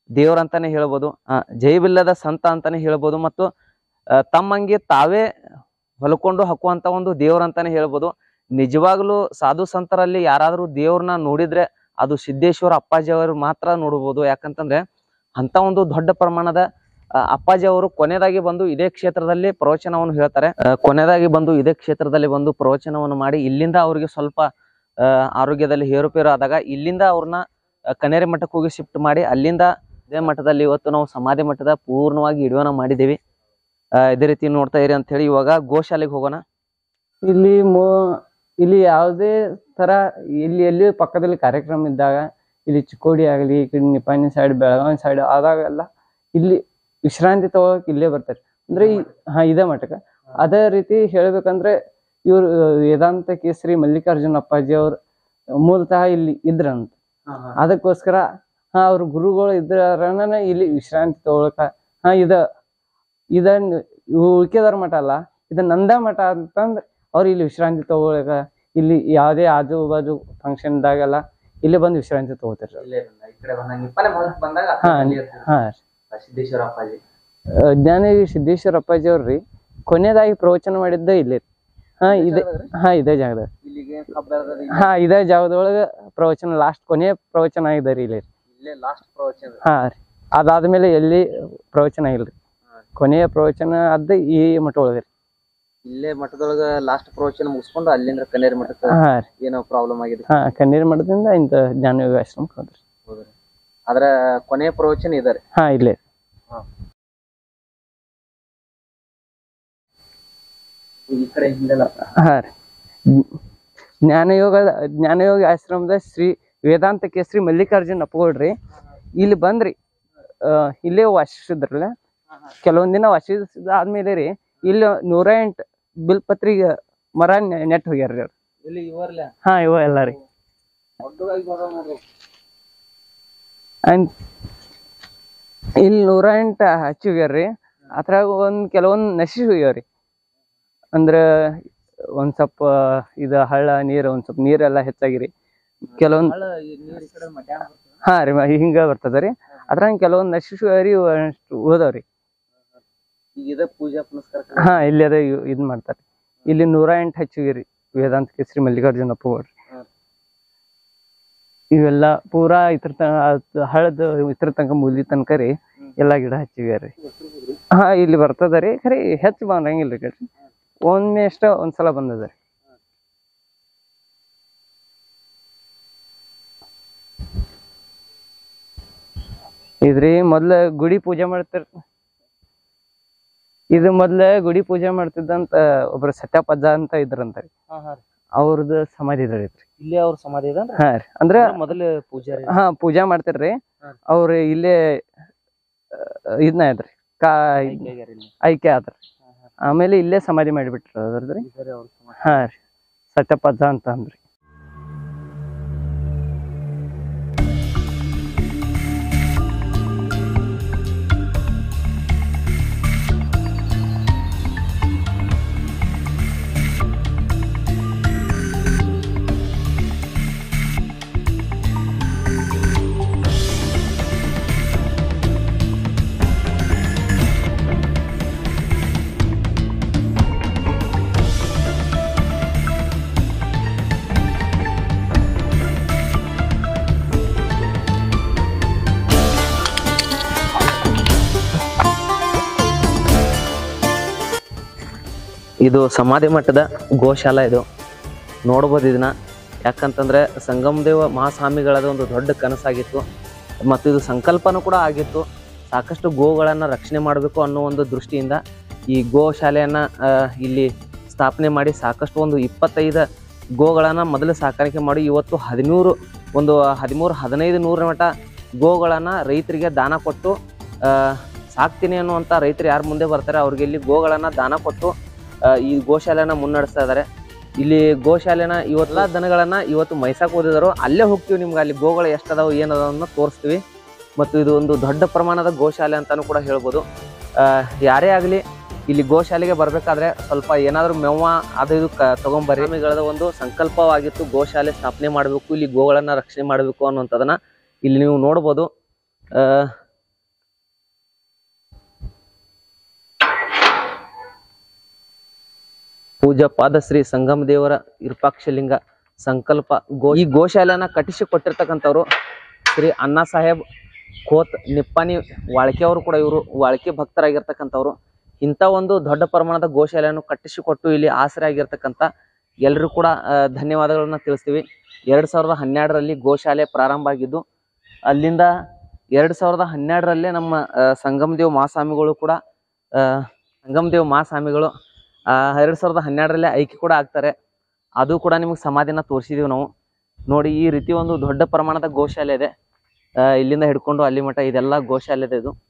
ದೇವ್ರಂತಾನೆ ಹೇಳ್ಬೋದು ಆ, ಜೈವಿಲ್ಲದ ಸಂತ ಅಂತಾನೆ ಹೇಳ್ಬೋದು ಮತ್ತು ಆ, ತಮ್ಮಂಗೆ ತಾವೇ ಹೊಲ್ಕೊಂಡು ಹಾಕುವಂತ ಒಂದು ದೇವ್ರಂತಾನೆ ಹೇಳ್ಬೋದು ನಿಜವಾಗ್ಲೂ ಸಾಧು ಸಂತರಲ್ಲಿ ಯಾರಾದ್ರೂ ದೇವ್ರನ್ನ ನೋಡಿದ್ರೆ ಅದು ಸಿದ್ದೇಶ್ವರ ಅಪ್ಪಾಜಿ ಅವರು ಮಾತ್ರ ನೋಡಬಹುದು ಯಾಕಂತಂದ್ರೆ ಅಂತ ಒಂದು ದೊಡ್ಡ ಪ್ರಮಾಣದ ಆ, ಅಪ್ಪಾಜಿ ಅವರು ಕೊನೆಯದಾಗಿ ಬಂದು ಇದೇ ಕ್ಷೇತ್ರದಲ್ಲಿ ಪ್ರವಚನವನ್ನು ಹೇಳ್ತಾರೆ ಆ, ಕೊನೆಯದಾಗಿ ಬಂದು ಇದೇ ಕ್ಷೇತ್ರದಲ್ಲಿ ಬಂದು ಪ್ರವಚನವನ್ನು ಮಾಡಿ ಇಲ್ಲಿಂದ ಅವರಿಗೆ ಸ್ವಲ್ಪ ಆ, ಆರೋಗ್ಯದಲ್ಲಿ ಏರುಪೇರು ಆದಾಗ ಇಲ್ಲಿಂದ ಅವ್ರನ್ನ ಆ, ಕನೇರಿ ಮಠಕ್ಕೆ ಹೋಗಿ ಶಿಫ್ಟ್ ಮಾಡಿ ಅಲ್ಲಿಂದ ಇದೇ ಮಠದಲ್ಲಿ ಇವತ್ತು ನಾವು ಸಮಾಧಿ ಮಠದ ಪೂರ್ಣವಾಗಿ ಇಡುವನ ಮಾಡಿದ್ದೀವಿ ಆ, ಇದೇ ರೀತಿ ನೋಡ್ತಾ ಇರಿ ಅಂತ ಹೇಳಿ ಇವಾಗ ಗೋಶಾಲೆಗೆ ಹೋಗೋಣ ಇಲ್ಲಿ ಮೋ ಇಲ್ಲಿ ಯಾವುದೇ ತರ ಇಲ್ಲಿ ಎಲ್ಲಿ ಪಕ್ಕದಲ್ಲಿ ಕಾರ್ಯಕ್ರಮ ಇದ್ದಾಗ ಇಲ್ಲಿ ಚಿಕ್ಕೋಡಿ ಆಗಲಿ ಈ ಕಡೆ ನಿಪಾನಿ ಸೈಡ್ ಬೆಳಗಾವಿ ಸೈಡ್ ಆದಾಗೆಲ್ಲ ಇಲ್ಲಿ ವಿಶ್ರಾಂತಿ ತಗೋಕ್ ಇಲ್ಲೇ ಬರ್ತಾರೆ ಅಂದ್ರೆ ಈ- ಹಾ ಇದೇ ಮಠಕ್ಕೆ ಅದೇ ರೀತಿ ಹೇಳ್ಬೇಕಂದ್ರೆ ಇವ್ರು ವೇದಾಂತ ಕೇಸರಿ ಮಲ್ಲಿಕಾರ್ಜುನ ಅಪ್ಪಾಜಿ ಅವ್ರು ಮೂಲತಃ ಇಲ್ಲಿ ಇದ್ರಂತ ಅದಕ್ಕೋಸ್ಕರ ಹಾ ಅವ್ರ ಗುರುಗಳು ಇದ್ರನ ಇಲ್ಲಿ ವಿಶ್ರಾಂತಿ ತಗೊಳಕ ಹಾ ಇದ ಇದ ಉಳ್ಕೆದಾರ ಮಠ ಅಲ್ಲ ಇದು ನಂದ ಮಠ ಅಂತಂದ್ರೆ ಅವ್ರು ಇಲ್ಲಿ ವಿಶ್ರಾಂತಿ ತಗೊಳಕ ಇಲ್ಲಿ ಯಾವುದೇ ಆಜು ಬಾಜು ಫಂಕ್ಷನ್ ಇದ್ದಾಗೆಲ್ಲ ಇಲ್ಲಿ ಬಂದು ವಿಶ್ರಾಂತಿ ತಗೋತಾರ ಹಾ ಹಾ ಸಿದ್ದೇಶ್ವರ ಅಪ್ಪಾಜಿ ಜ್ಞಾನಯೋಗಿ ಸಿದ್ದೇಶ್ವರ ಅಪ್ಪಾಜಿ ಅವ್ರಿ ಕೊನೆಯದಾಗಿ ಪ್ರವಚನ ಮಾಡಿದ್ದ ಇಲ್ಲಿ ಹಾ ಇದೆ ಹಾ ಇದೇ ಜಾಗದ ಇಲ್ಲಿಗೆ ಹಾ ಇದೇ ಜಾಗದೊಳಗ ಪ್ರವಚನ ಲಾಸ್ಟ್ ಕೊನೆಯ ಪ್ರವಚನ ಆಗಿದೆ ರೀ ಇಲ್ಲಿ ಇಲ್ಲೇ ಲಾಸ್ಟ್ ಪ್ರವಚನ ಹಾ ರೀ ಅದಾದ್ಮೇಲೆ ಎಲ್ಲಿ ಪ್ರವಚನ ಇಲ್ರಿ ಕೊನೆಯ ಪ್ರವಚನ ಅದ ಈ ಮಠ ಒಳಗ್ರಿ ಇಲ್ಲೇ ಮಠದೊಳಗ ಲಾಸ್ಟ್ ಪ್ರವಚನ ಮುಗಿಸ್ಕೊಂಡು ಅಲ್ಲಿಂದ ಕನೇರಿ ಮಠಕ್ಕೆ ಹಾ ರೀ ಏನೋ ಪ್ರಾಬ್ಲಮ್ ಆಗಿದೆ ಹಾ ಕಣ್ಣೀರ್ ಮಠದಿಂದ ಇಂತ ಜ್ಞಾನಯೋಗ ಆಶ್ರಮಕ್ಕೆ ಹೋದ್ರಿ ಅದ್ರ ಕೊನೆಯ ಪ್ರವಚನ ಇದಾರೆ ಹಾ ಇಲ್ಲೇ ಈ ಕಡೆ ಹಿಂದೆಲ್ಲ ಹಾ ರೀ ಜ್ಞಾನಯೋಗ ಜ್ಞಾನಯೋಗ ಆಶ್ರಮದ ಶ್ರೀ ವೇದಾಂತ ಕೇಸರಿ ಮಲ್ಲಿಕಾರ್ಜುನ್ ಅಪ್ಪಗೌಡ್ರಿ ಇಲ್ಲಿ ಬಂದ್ರಿ ಆ, ಇಲ್ಲೇ ವಾಸಿಸಿದ್ರಲ್ಲ ಕೆಲವೊಂದ್ ದಿನ ವಾಸಿಸಿದ ಆದ್ಮೇಲೆ ರೀ ಇಲ್ಲಿ ನೂರ ಎಂಟು ಬಿಲ್ಪತ್ರಿಗೆ ಮರ ನೆ- ನೆಟ್ ಹೋಗ್ಯಾರ್ರಿ ಅವ್ರು ಇಲ್ಲಿ ಇವರ್ಲ ಹಾ ಇವ ಎಲ್ಲ ರೀ ದೊಡ್ಡದಾಗಿ ಬರೋ ನೋಡ್ರಿ ಅಂಡ್ ಇಲ್ಲಿ ನೂರ ಎಂಟು ಹಚ್ಚಿ ಹೋಗ್ಯಾರ್ರಿ ಅದ್ರಾಗ ಒಂದ್ ಕೆಲವೊಂದ್ ನಶಿ ಹೋಗ್ಯಾವ್ರಿ ಅಂದ್ರ ಒಂದ್ ಸ್ವಲ್ಪ ಇದು ಹಳ್ಳ ನೀರ್ ಒಂದ್ ಸ್ವಲ್ಪ ನೀರೆಲ್ಲ ಹೆಚ್ಚಾಗಿರಿ ಕೆಲವೊಂದ್ ಹಳ್ಳ ಈ ನೀರ್ ಈ ಕಡೆ ಮಧ್ಯಾಹ್ನ ಬರ್ತದೆ. ಹಾ ರೀ ಮ- ಹಿಂಗ ಬರ್ತದ ರೀ ಅದ್ರಾಗ ಕೆಲವೊಂದ್ ನಶಿ ಹೋಗ್ಯಾವ್ರಿ ಅಷ್ಟು ಓದವ್ರಿ ಈಗ ಇದ ಪೂಜಾ ಪುನಸ್ಕಾರ ಹಾ ಇಲ್ಲಿ ಅದ ಇವ್- ಇದ್ ಮಾಡ್ತಾರೆ ಇಲ್ಲಿ ನೂರ ಎಂಟು ಹಚ್ಚಿಗಿರಿ ವೇದಾಂತ ಕೇಸರಿ ಮಲ್ಲಿಕಾರ್ಜುನ ಅಪ್ಪಗೌಡ್ರಿ ಹ್ಮ್. ಇವೆಲ್ಲ ಪೂರಾ ಇದ್ರ ತನಕ ಹಳದ ಇದ್ರ ತನಕ ಮುಲಿ ತನಕ ರೀ ಎಲ್ಲಾ ಗಿಡ ಹಚ್ಚಿಗ್ಯಾರಿ ಹಾ ಇಲ್ಲಿ ಬರ್ತದ ರೀ ಖರೆ ಹೆಚ್ಚು ಬಂದಂಗಿಲ್ರಿ ಕಡ್ರಿ ಒಮ್ಮೆ ಅಷ್ಟ ಒಂದ್ಸಲ ಬಂದದ ರೀ ಇದ್ರಿ ಮೊದ್ಲ ಗುಡಿ ಪೂಜೆ ಮಾಡ್ತಾರ ಇದು ಮೊದ್ಲ ಗುಡಿ ಪೂಜೆ ಮಾಡ್ತಿದ್ದಂತ ಒಬ್ರು ಸತ್ಯಪಜ್ಜ ಅಂತ ಇದ್ರಂತ ರೀ ಅವ್ರದ್ದು ಸಮಾಧಿ ಇದ್ರಿ ಇಲ್ಲೇ ಅವ್ರ ಸಮಾಧಿ ಇದನ್ರಿ ಹಾ ರೀ ಅಂದ್ರ ಮೊದಲು ಪೂಜಾರಿ ಹಾ ಪೂಜಾ ಮಾಡ್ತಿರ್ರಿ ಹಾ. ಅವ್ರ ಇಲ್ಲೇ ಇದನ್ನ ಆಯ್ತ್ರಿ ಕಾ ಆಯ್ಕೆ ಆದ್ರಿ ಆಮೇಲೆ ಇಲ್ಲೇ ಸಮಾಧಿ ಮಾಡಿಬಿಟ್ರ ಅದ್ರದ್ರಿ ಅವ್ರ ಸಮಾಧಿ ಹಾ ರೀ ಸತ್ಯಪಜ್ಜ ಅಂತ ಅಂದ್ರಿ ಇದು ಸಮಾಧಿ ಮಠದ ಗೋಶಾಲ ಇದು ನೋಡ್ಬೋದು ಇದನ್ನ ಯಾಕಂತಂದ್ರೆ ಸಂಗಮದೇವ ಮಹಾಸ್ವಾಮಿಗಳದ ಒಂದು ದೊಡ್ಡ ಕನಸಾಗಿತ್ತು ಮತ್ತು ಇದು ಸಂಕಲ್ಪನೂ ಕೂಡ ಆಗಿತ್ತು ಸಾಕಷ್ಟು ಗೋಗಳನ್ನು ರಕ್ಷಣೆ ಮಾಡಬೇಕು ಅನ್ನೋ ಒಂದು ದೃಷ್ಟಿಯಿಂದ ಈ ಗೋಶಾಲೆಯನ್ನ ಆ, ಇಲ್ಲಿ ಸ್ಥಾಪನೆ ಮಾಡಿ ಸಾಕಷ್ಟು ಒಂದು ಇಪ್ಪತ್ತೈದು ಗೋಗಳನ್ನು ಮೊದಲು ಸಾಕಾಣಿಕೆ ಮಾಡಿ ಇವತ್ತು ಹದಿಮೂರು ಒಂದು ಹದಿಮೂರು ಹದಿನೈದು ನೂರ ಮಟ ಗೋಗಳನ್ನು ರೈತರಿಗೆ ದಾನ ಕೊಟ್ಟು ಆ, ಸಾಕ್ತೀನಿ ಅನ್ನುವಂಥ ರೈತರು ಯಾರು ಮುಂದೆ ಬರ್ತಾರೆ ಅವ್ರಿಗೆ ಇಲ್ಲಿ ಗೋಗಳನ್ನು ದಾನ ಕೊಟ್ಟು ಆ, ಈ ಗೋಶಾಲೆನ ಮುನ್ನಡೆಸ್ತಾ ಇದ್ದಾರೆ ಇಲ್ಲಿ ಗೋಶಾಲೆನ ಇವತ್ತೆಲ್ಲ ದನಗಳನ್ನ ಇವತ್ತು ಮೈಸಾಕ್ ಓದಿದರು ಅಲ್ಲೇ ಹೋಗ್ತೀವಿ ನಿಮ್ಗೆ ಅಲ್ಲಿ ಗೋಗಳು ಎಷ್ಟದಾವು ಏನದನ್ನ ತೋರಿಸ್ತೀವಿ ಮತ್ತು ಇದು ಒಂದು ದೊಡ್ಡ ಪ್ರಮಾಣದ ಗೋಶಾಲೆ ಅಂತಾನೂ ಕೂಡ ಹೇಳ್ಬೋದು ಆ, ಯಾರೇ ಆಗಲಿ ಇಲ್ಲಿ ಗೋಶಾಲೆಗೆ ಬರಬೇಕಾದ್ರೆ ಸ್ವಲ್ಪ ಏನಾದರೂ ಮೆವ್ವ ಅದು ಇದು ಕ ತಗೊಂಬರ್ರಿ ಸ್ವಾಮಿಗಳದ ಒಂದು ಸಂಕಲ್ಪವಾಗಿತ್ತು ಗೋಶಾಲೆ ಸ್ಥಾಪನೆ ಮಾಡಬೇಕು ಇಲ್ಲಿ ಗೋಗಳನ್ನ ರಕ್ಷಣೆ ಮಾಡಬೇಕು ಅನ್ನುವಂಥದ್ದನ್ನ ಇಲ್ಲಿ ನೀವು ನೋಡ್ಬೋದು ಆ, ಪೂಜಾ ಪಾದಶ್ರೀ ಸಂಗಮ ದೇವರ ವಿರೂಪಾಕ್ಷಲಿಂಗ ಸಂಕಲ್ಪ ಗೋ ಈ ಗೋಶಾಲೆನ ಕಟ್ಟಿಸಿ ಕೊಟ್ಟಿರ್ತಕ್ಕಂಥವ್ರು ಶ್ರೀ ಅಣ್ಣಾ ಸಾಹೇಬ್ ಖೋತ್ ನಿಪ್ಪಾನಿ ವಾಳ್ಕೆ ಅವರು ಕೂಡ ಇವರು ವಾಳ್ಕೆ ಭಕ್ತರಾಗಿರ್ತಕ್ಕಂಥವ್ರು ಇಂಥ ಒಂದು ದೊಡ್ಡ ಪ್ರಮಾಣದ ಗೋಶಾಲೆಯನ್ನು ಕಟ್ಟಿಸಿಕೊಟ್ಟು ಇಲ್ಲಿ ಆಸರೆ ಆಗಿರ್ತಕ್ಕಂಥ ಎಲ್ಲರೂ ಕೂಡ ಆ, ಧನ್ಯವಾದಗಳನ್ನ ತಿಳಿಸ್ತೀವಿ ಎರಡ್ ಸಾವಿರದ ಹನ್ನೆರಡರಲ್ಲಿ ಗೋಶಾಲೆ ಪ್ರಾರಂಭ ಆಗಿದ್ದು ಅಲ್ಲಿಂದ ಎರಡ್ ಸಾವಿರದ ಹನ್ನೆರಡರಲ್ಲೇ ನಮ್ಮ ಆ, ಸಂಗಮದೇವ್ ಮಹಾಸ್ವಾಮಿಗಳು ಕೂಡ ಆ, ಸಂಗಮದೇವ್ ಮಹಾಸ್ವಾಮಿಗಳು ಆ, ಎರಡ್ ಸಾವಿರದ ಹನ್ನೆರಡರಲ್ಲೇ ಐಕ್ಯ ಕೂಡ ಆಗ್ತಾರೆ ಅದು ಕೂಡ ನಿಮಗೆ ಸಮಾಧಿನ ತೋರಿಸಿದೀವಿ ನಾವು ನೋಡಿ ಈ ರೀತಿ ಒಂದು ದೊಡ್ಡ ಪ್ರಮಾಣದ ಗೋಶಾಲೆ ಇದೆ ಆ, ಇಲ್ಲಿಂದ ಹಿಡ್ಕೊಂಡು ಅಲ್ಲಿ ಮಠ ಇದೆಲ್ಲ ಗೋಶಾಲೆ ಇದೆ ಇದು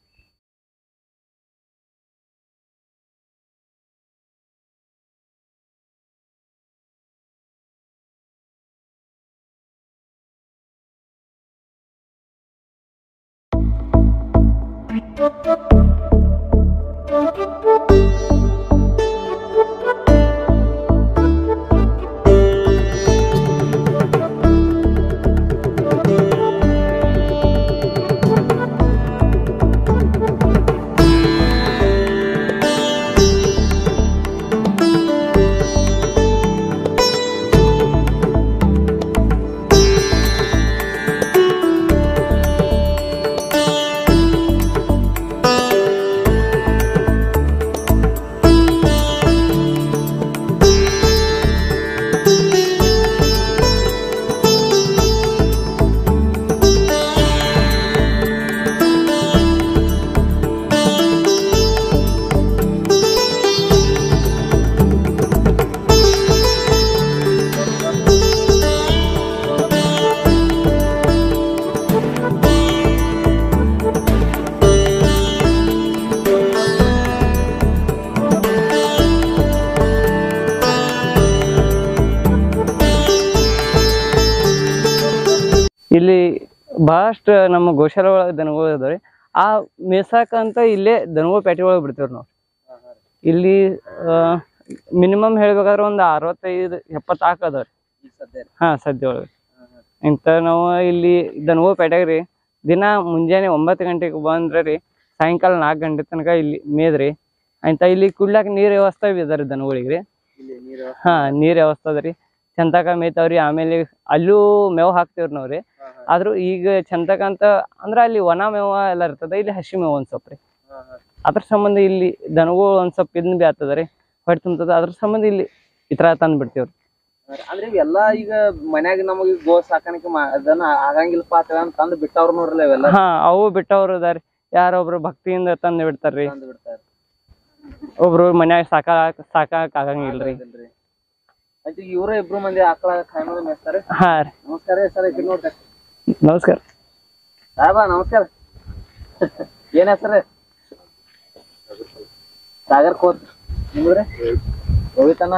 ಇಲ್ಲಿ ಬಹಳಷ್ಟು ನಮ್ಮ ಗೋಶಾಲೆ ಒಳಗೆ ದನಗಳು ಇದಾವ್ರಿ ಆ ಮೇಸಾಕ ಅಂತ ಇಲ್ಲೇ ದನಗಳ ಪೇಟೆ ಒಳಗೆ ಬಿಡ್ತೇವ್ರಿ ನಾವು ಇಲ್ಲಿ ಮಿನಿಮಮ್ ಹೇಳ್ಬೇಕಾದ್ರೆ ಒಂದು ಅರವತ್ತೈದು ಎಪ್ಪತ್ತು ಆಕ ಅದಾವ್ರಿ ಹಾ ಸದ್ಯ ಒಳಗೆ ಇಂಥ ನಾವು ಇಲ್ಲಿ ದನಗಳ ಪೇಟೆಗೆ ರೀ ದಿನ ಮುಂಜಾನೆ ಒಂಬತ್ತು ಗಂಟೆಗೆ ಬಂದ್ರೆ ರೀ ಸಾಯಂಕಾಲ ನಾಲ್ಕು ಗಂಟೆ ತನಕ ಇಲ್ಲಿ ಮೇದ್ರಿ ಅಂತ ಇಲ್ಲಿ ಕುಡ್ಲಾಕ ನೀರ್ ವ್ಯವಸ್ಥೆ ಇದಾವ್ರಿ ದನಗಳಿಗೆ ರೀ ಹಾ ನೀರ್ ವ್ಯವಸ್ಥೆ ಅದ ರೀ ಚಂತಕ ಮೇಯ್ತಾವ್ರಿ ಆಮೇಲೆ ಅಲ್ಲೂ ಮೇವ್ ಹಾಕ್ತೇವ್ರಿ ನಾವ್ರಿ ಆದ್ರೂ ಈಗ ಚಂತಕ ಅಂತ ಅಂದ್ರ ಅಲ್ಲಿ ಒಣ ಮೇವ ಎಲ್ಲ ಇರ್ತದ ಇಲ್ಲಿ ಹಸಿ ಮೇವ ಒಂದ್ ಸ್ವಲ್ಪ ರೀ ಅದ್ರ ಸಂಬಂಧ ಇಲ್ಲಿ ದನಗಳು ಒಂದ್ ಸ್ವಲ್ಪ ಇದನ್ ಬಿ ಆಗ್ತದ ರೀ ಹೊಟ್ಟೆ ತುಂಬತದ ಅದ್ರ ಸಂಬಂಧ ಇಲ್ಲಿ ಈ ತರ ತಂದ್ ಬಿಡ್ತೇವ್ರಿ ಅಂದ್ರೆ ಇವೆಲ್ಲ ಈಗ ಮನ್ಯಾಗ ನಮಗೆ ಗೋ ಸಾಕಾಣಿಕೆ ಮಾ- ಅದನ್ನ ಆಗಂಗಿಲ್ಲಪ್ಪ ಅಂತ ತಂದು ಬಿಟ್ಟವ್ರು ನೋಡ್ರಲ್ಲ ಇವೆಲ್ಲ ಹಾ ಅವು ಬಿಟ್ಟವ್ರು ಅದಾರಿ ಯಾರೊಬ್ರು ಭಕ್ತಿಯಿಂದ ತಂದ್ ಬಿಡ್ತಾರ್ರಿ ತಂದು ಬಿಡ್ತಾರೆ ಒಬ್ರು ಮನ್ಯಾಗ ಸಾಕಾಕ್ ಸಾಕಾಕ್ ಆಗಂಗಿಲ್ರಿ ಮತ್ತೆ ಇವ್ರ ಇಬ್ರು ಮಂದಿ ಆಕಳ ಖಾಯಮದ ಮೇಸ್ತಾರೆ ಹಾ ರೀ ನಮಸ್ಕಾರ ಸರ್ ಇಲ್ಲಿ ನೋಡ್ರಿ ನಮಸ್ಕಾರ ಸಾಹೇಬ ನಮಸ್ಕಾರ ಏನ್ ಹೆಸರು ಸಾಗರ್ ಕೋತ್ ನಿಮ್ದ್ರೆ ರೋಹಿತನ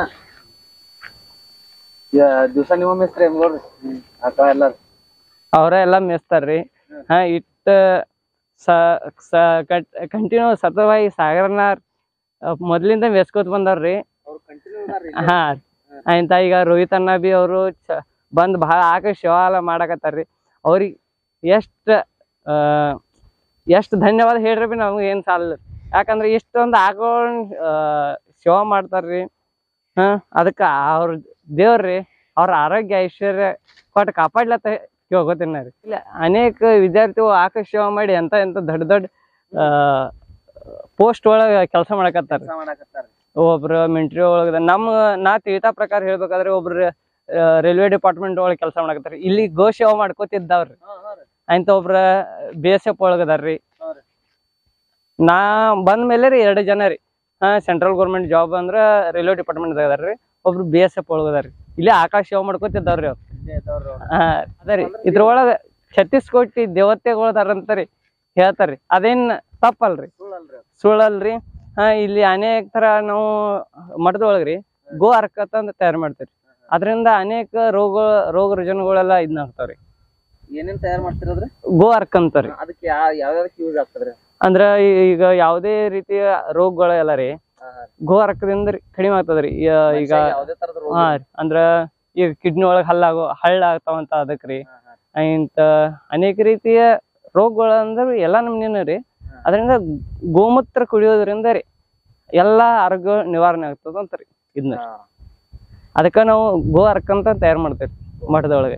ದಿವಸ ನಿಮ್ಮ ಮೇಸ್ತ್ರಿ ಹೆಂಗ್ ನೋಡ್ರಿ ಆಕಳ ಎಲ್ಲ ಅವ್ರ ಎಲ್ಲಾ ಮೇಯ್ಸ್ತಾರ್ರಿ ಹಾ ಇಟ್ಟ ಸ ಸ ಕಂಟಿನ್ಯೂ ಸತತವಾಗಿ ಸಾಗರನ ಮೊದ್ಲಿಂದ ಮೇಸ್ಕೋತ ಬಂದಾರ್ರಿ ಅವ್ರು ಕಂಟಿನ್ಯೂ ಹಾ ಆಯ್ತ ಈಗ ರೋಹಿತ್ ಅಣ್ಣ ಬಿ ಅವರು ಬಂದ್ ಬಹಳ ಆಕ ಸೇವಾ ಎಲ್ಲ ಮಾಡಕತ್ತಾರ್ರಿ ಅವ್ರಿಗೆ ಎಷ್ಟ ಆ ಎಷ್ಟ್ ಧನ್ಯವಾದ ಹೇಳ್ರಿ ಬಿ ನಮ್ಗೆ ಏನ್ ಸಾಲ ಯಾಕಂದ್ರೆ ಇಷ್ಟೊಂದು ಆಕಳ ಸೇವಾ ಮಾಡ್ತಾರ್ರಿ ಹಾ ಅದಕ್ಕ ಅವ್ರ ದೇವ್ರಿ ಅವ್ರ ಆರೋಗ್ಯ ಐಶ್ವರ್ಯ ಕೊಟ್ಟು ಕಾಪಾಡ್ಲತ್ತ ಕೇಳ್ಕೊತೀನಿ ರೀ ಇಲ್ಲ ಅನೇಕ ವಿದ್ಯಾರ್ಥಿಗಳು ಆಕ ಸೇವಾ ಮಾಡಿ ಎಂತ ಎಂತ ದೊಡ್ಡ ದೊಡ್ಡ ಆ ಪೋಸ್ಟ್ ಒಳಗ ಕೆಲಸ ಮಾಡಕತ್ತಾರ ಕೆಲಸ ಮಾಡಕತ್ತಾರ ಒಬ್ರು ಮಿಲಿಟರಿ ಒಳಗದ ನಮ್ಮ ನಾ ತಿಳಿತಾ ಪ್ರಕಾರ ಹೇಳ್ಬೇಕಾದ್ರೆ ಒಬ್ರು ರೈಲ್ವೆ ಡಿಪಾರ್ಟ್ಮೆಂಟ್ ಒಳಗೆ ಕೆಲಸ ಮಾಡಕತ್ತಾರ ಇಲ್ಲಿ ಗೋ ಸೇವಾ ಮಾಡ್ಕೋತಿದ್ದಾವ್ರಿ ಅಂತ ಒಬ್ರ ಬಿ ಎಸ್ ಎಫ್ ಒಳಗದಾರ್ರಿ ಹಾ ರೀ. ನಾ ಬಂದ ಮೇಲೆ ರೀ ಎರಡು ಜನ ರೀ ಹಾ ಸೆಂಟ್ರಲ್ ಗೌರ್ಮೆಂಟ್ ಜಾಬ್ ಅಂದ್ರ ರೈಲ್ವೆ ಡಿಪಾರ್ಟ್ಮೆಂಟ್ ಅದಾರ್ರಿ ಒಬ್ರು ಬಿ ಎಸ್ ಎಫ್ ಒಳಗದಾರ್ರಿ ಇಲ್ಲಿ ಆಕಾಶ ಸೇವಾ ಮಾಡ್ಕೋತಿದ್ದಾವ್ರಿ ಅವ್ರು ಹಾ ಅದೇ ಇದ್ರೊಳಗ ಛತ್ತೀಸ್ ಕೋಟಿ ದೇವತೆಗಳು ಅದಾರಂತ ರೀ ಹೇಳ್ತಾರ್ರಿ ಅದೇನ್ ತಪ್ಪಲ್ರಿ ಸುಳ್ಳಲ್ರಿ ಹಾ ಇಲ್ಲಿ ಅನೇಕ ತರ ನಾವು ಮಠದೊಳಗ್ರಿ ಗೋ ಅರ್ಕತ್ ಅಂತ ತಯಾರು ಮಾಡ್ತೀವಿ ಅದರಿಂದ ಅನೇಕ ರೋಗ ರೋಗ ರುಜಿನಗಳೆಲ್ಲ ಇದನ್ನ ಆಗ್ತಾವ್ರಿ ಏನೇನ್ ತಯಾರ್ ಮಾಡ್ತಿರದ್ರಿ ಗೋ ಅರ್ಕ್ ಅಂತಾರಿ ಅದಕ್ಕೆ ಯಾವ ಯಾವ್ಯಾವ್ದಕ್ಕೆ ಯೂಸ್ ಆಗ್ತದ್ರಿ ಅಂದ್ರ ಈ- ಈಗ ಯಾವುದೇ ರೀತಿಯ ರೋಗಗಳೆಲ್ಲ ರೀ ಗೋ ಅರ್ಕದಿಂದ ರೀ ಕಡಿಮೆ ಆಗ್ತದ್ರಿ ಈ- ಈಗ ಯಾವ್ದೇ ತರದ ರೋಗ ಹಾ ರೀ ಅಂದ್ರ ಈಗ ಕಿಡ್ನಿ ಒಳಗ್ ಹಲ್ಲಾಗೋ ಹಳ್ಳ ಆಗ್ತಾವಂತ ಅದಕ್ ರೀ ಇಂತ ಅನೇಕ ರೀತಿಯ ರೋಗಗಳು ಅಂದ್ರ ಎಲ್ಲಾ ನಮ್ನೇನ ರೀ ಅದರಿಂದ ಗೋಮೂತ್ರ ಕುಡಿಯೋದ್ರಿಂದ ರೀ ಎಲ್ಲಾ ಆರೋಗ್ಯ ನಿವಾರಣೆ ಆಗ್ತದ ಅಂತ ರೀ ಇದನ್ನ ಅದಕ್ಕ ನಾವು ಗೋ ಅರ್ಕ ಅಂತ ತಯಾರು ಮಾಡ್ತೇವೆ ಮಠದೊಳಗೆ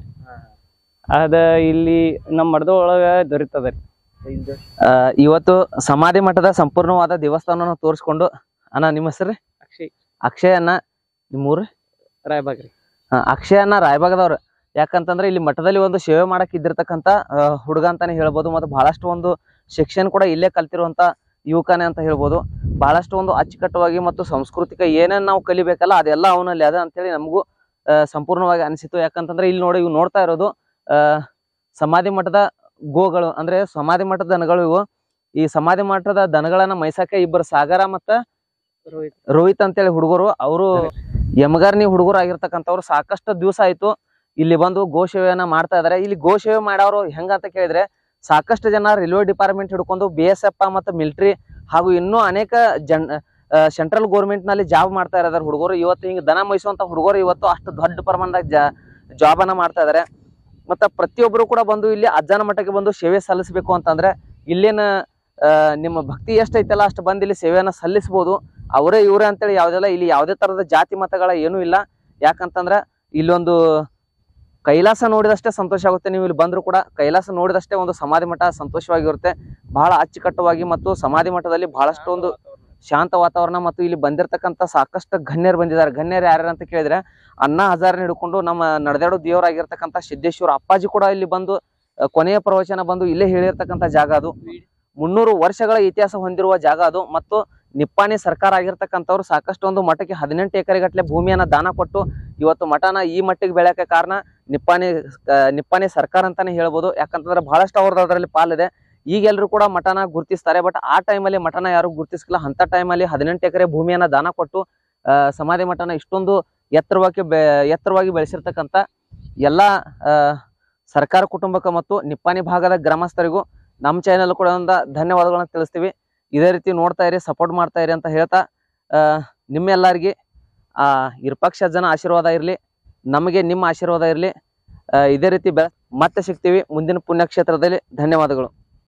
ಅದ ಇಲ್ಲಿ ನಮ್ಮ ಮಠದ ಒಳಗ ದೊರೀತದ ರೀ ಆ, ಇವತ್ತು ಸಮಾಧಿ ಮಠದ ಸಂಪೂರ್ಣವಾದ ದೇವಸ್ಥಾನವನ್ನು ತೋರಿಸ್ಕೊಂಡು ಅಣ್ಣ ನಿಮ್ಮ ಹೆಸರು ಅಕ್ಷಯ್ ಅಕ್ಷಯ್ ಅಣ್ಣ ನಿಮ್ಮೂರು ರಾಯಬಾಗ್ ರೀ ಆ, ಅಕ್ಷಯ್ ಅಣ್ಣ ರಾಯಬಾಗದವ್ರು ಯಾಕಂತಂದ್ರೆ ಇಲ್ಲಿ ಮಠದಲ್ಲಿ ಒಂದು ಸೇವೆ ಮಾಡಕ್ ಇದ್ದಿರ್ತಕ್ಕಂಥ ಆ, ಹುಡುಗ ಅಂತಾನೆ ಹೇಳ್ಬೋದು ಮತ್ತು ಬಹಳಷ್ಟು ಒಂದು ಶಿಕ್ಷಣ ಕೂಡ ಇಲ್ಲೇ ಕಲ್ತಿರುವಂತ ಯುವಕನೇ ಅಂತ ಹೇಳ್ಬೋದು ಬಹಳಷ್ಟು ಒಂದು ಅಚ್ಚುಕಟ್ಟವಾಗಿ ಮತ್ತು ಸಾಂಸ್ಕೃತಿಕ ಏನೇನ್ ನಾವು ಕಲಿಬೇಕಲ್ಲ ಅದೆಲ್ಲ ಅವನಲ್ಲಿ ಅದ ಅಂತೇಳಿ ನಮಗೂ ಆ, ಸಂಪೂರ್ಣವಾಗಿ ಅನಿಸಿತು ಯಾಕಂತಂದ್ರೆ ಇಲ್ಲಿ ನೋಡಿ ಇವು ನೋಡ್ತಾ ಇರೋದು ಆ ಸಮಾಧಿ ಮಠದ ಗೋಗಳು ಅಂದ್ರೆ ಸಮಾಧಿ ಮಠದ ದನಗಳು ಇವು ಈ ಸಮಾಧಿ ಮಠದ ದನಗಳನ್ನ ಮೈಸಾಕೆ ಇಬ್ಬರು ಸಾಗರ ಮತ್ತ ರೋಹಿತ್ ರೋಹಿತ್ ಅಂತೇಳಿ ಹುಡುಗರು ಅವರು ಯಮಗಾರ್ನಿ ಹುಡುಗರು ಆಗಿರ್ತಕ್ಕಂಥವ್ರು ಸಾಕಷ್ಟು ದಿವಸ ಆಯ್ತು ಇಲ್ಲಿ ಬಂದು ಗೋಸೇವೆಯನ್ನ ಮಾಡ್ತಾ ಇದಾರೆ ಇಲ್ಲಿ ಗೋಸೇವೆ ಮಾಡೋರು ಹೆಂಗಂತ ಕೇಳಿದ್ರೆ ಸಾಕಷ್ಟು ಜನ ರೈಲ್ವೆ ಡಿಪಾರ್ಟ್ಮೆಂಟ್ ಹಿಡ್ಕೊಂಡು ಬಿ ಎಸ್ ಎಫ್ ಮತ್ತು ಮಿಲಿಟರಿ ಹಾಗೂ ಇನ್ನೂ ಅನೇಕ ಜನ್ ಸೆಂಟ್ರಲ್ ಗೋರ್ಮೆಂಟ್ ನಲ್ಲಿ ಜಾಬ್ ಮಾಡ್ತಾ ಇದ್ದಾರೆ ಹುಡುಗರು ಇವತ್ತು ಹಿಂಗೆ ದನ ಮೇಯಿಸುವಂತ ಹುಡುಗರು ಇವತ್ತು ಅಷ್ಟು ದೊಡ್ಡ ಪ್ರಮಾಣದಾಗ ಜಾ ಜಾಬ್ ಅನ್ನ ಮಾಡ್ತಾ ಇದಾರೆ ಮತ್ತ ಪ್ರತಿಯೊಬ್ಬರು ಕೂಡ ಬಂದು ಇಲ್ಲಿ ಅಜ್ಜನ ಮಠಕ್ಕೆ ಬಂದು ಸೇವೆ ಸಲ್ಲಿಸಬೇಕು ಅಂತಂದ್ರೆ ಇಲ್ಲಿನ ಆ, ನಿಮ್ಮ ಭಕ್ತಿ ಎಷ್ಟೈತಲ್ಲ ಅಷ್ಟು ಬಂದು ಇಲ್ಲಿ ಸೇವೆಯನ್ನ ಸಲ್ಲಿಸಬಹುದು ಅವರೇ ಇವರೇ ಅಂತೇಳಿ ಯಾವ್ದೆಲ್ಲ ಇಲ್ಲಿ ಯಾವುದೇ ತರದ ಜಾತಿ ಮತಗಳ ಏನೂ ಇಲ್ಲ ಯಾಕಂತಂದ್ರ ಇಲ್ಲೊಂದು ಕೈಲಾಸ ನೋಡಿದಷ್ಟೇ ಸಂತೋಷ ಆಗುತ್ತೆ ನೀವು ಇಲ್ಲಿ ಬಂದ್ರು ಕೂಡ ಕೈಲಾಸ ನೋಡಿದಷ್ಟೇ ಒಂದು ಸಮಾಧಿ ಮಠ ಸಂತೋಷವಾಗಿರುತ್ತೆ ಬಹಳ ಅಚ್ಚುಕಟ್ಟವಾಗಿ ಮತ್ತು ಸಮಾಧಿ ಮಠದಲ್ಲಿ ಬಹಳಷ್ಟು ಒಂದು ಶಾಂತ ವಾತಾವರಣ ಮತ್ತು ಇಲ್ಲಿ ಬಂದಿರತಕ್ಕಂತ ಸಾಕಷ್ಟು ಗಣ್ಯರು ಬಂದಿದ್ದಾರೆ ಗಣ್ಯರು ಯಾರ್ಯಾರು ಅಂತ ಕೇಳಿದ್ರೆ ಅನ್ನ ಹಜಾರನ ಹಿಡ್ಕೊಂಡು ನಮ್ಮ ನಡೆದಾಡೋ ದೇವರಾಗಿರ್ತಕ್ಕಂಥ ಸಿದ್ದೇಶ್ವರ ಅಪ್ಪಾಜಿ ಕೂಡ ಇಲ್ಲಿ ಬಂದು ಅಹ್, ಕೊನೆಯ ಪ್ರವಚನ ಬಂದು ಇಲ್ಲೇ ಹೇಳಿರ್ತಕ್ಕಂಥ ಜಾಗ ಅದು ಮುನ್ನೂರು ವರ್ಷಗಳ ಇತಿಹಾಸ ಹೊಂದಿರುವ ಜಾಗ ಅದು ಮತ್ತು ನಿಪ್ಪಾಣಿ ಸರ್ಕಾರ ಆಗಿರ್ತಕ್ಕಂಥವ್ರು ಸಾಕಷ್ಟು ಒಂದು ಮಠಕ್ಕೆ ಹದಿನೆಂಟು ಎಕರೆಗಟ್ಟಲೆ ಭೂಮಿಯನ್ನ ದಾನ ಕೊಟ್ಟು ಇವತ್ತು ಮಠನ ಈ ಮಟ್ಟಿಗೆ ಬೆಳೆಯಕ್ಕೆ ಕಾರಣ ನಿಪ್ಪಾಣಿ ಆ, ನಿಪ್ಪಾಣಿ ಸರ್ಕಾರ ಅಂತಾನೆ ಹೇಳ್ಬೋದು ಯಾಕಂತಂದ್ರೆ ಬಹಳಷ್ಟು ಅವ್ರದ್ದು ಅದರಲ್ಲಿ ಪಾಲಿದೆ ಈಗ ಎಲ್ರು ಕೂಡ ಮಠನ ಗುರುತಿಸ್ತಾರೆ ಬಟ್ ಆ ಟೈಮಲ್ಲಿ ಮಠನ ಯಾರು ಗುರುತಿಸ್ಕಿಲ್ಲ ಅಂತ ಟೈಮಲ್ಲಿ ಹದಿನೆಂಟು ಎಕರೆ ಭೂಮಿಯನ್ನ ದಾನ ಕೊಟ್ಟು ಆ, ಸಮಾಧಿ ಮಠನ ಇಷ್ಟೊಂದು ಎತ್ತರವಾಗಿ ಬೆ ಎತ್ತರವಾಗಿ ಬೆಳೆಸಿರ್ತಕ್ಕಂಥ ಎಲ್ಲ ಆ, ಸರ್ಕಾರ ಕುಟುಂಬಕ್ಕೆ ಮತ್ತು ನಿಪ್ಪಾಣಿ ಭಾಗದ ಗ್ರಾಮಸ್ಥರಿಗೂ ನಮ್ಮ ಚಾನೆಲ್ ಕೂಡ ಒಂದು ಧನ್ಯವಾದಗಳನ್ನ ತಿಳಿಸ್ತೀವಿ ಇದೇ ರೀತಿ ನೋಡ್ತಾ ಇರಿ ಸಪೋರ್ಟ್ ಮಾಡ್ತಾ ಇರಿ ಅಂತ ಹೇಳ್ತಾ ಆ, ನಿಮ್ಮೆಲ್ಲರಿಗೆ ಆ ಇರ್ಪಕ್ಷ ಜನ ಆಶೀರ್ವಾದ ಇರಲಿ ನಮಗೆ ನಿಮ್ಮ ಆಶೀರ್ವಾದ ಇರಲಿ ಇದೇ ರೀತಿ ಬೆ ಮತ್ತೆ ಸಿಗ್ತೀವಿ ಮುಂದಿನ ಪುಣ್ಯಕ್ಷೇತ್ರದಲ್ಲಿ ಧನ್ಯವಾದಗಳು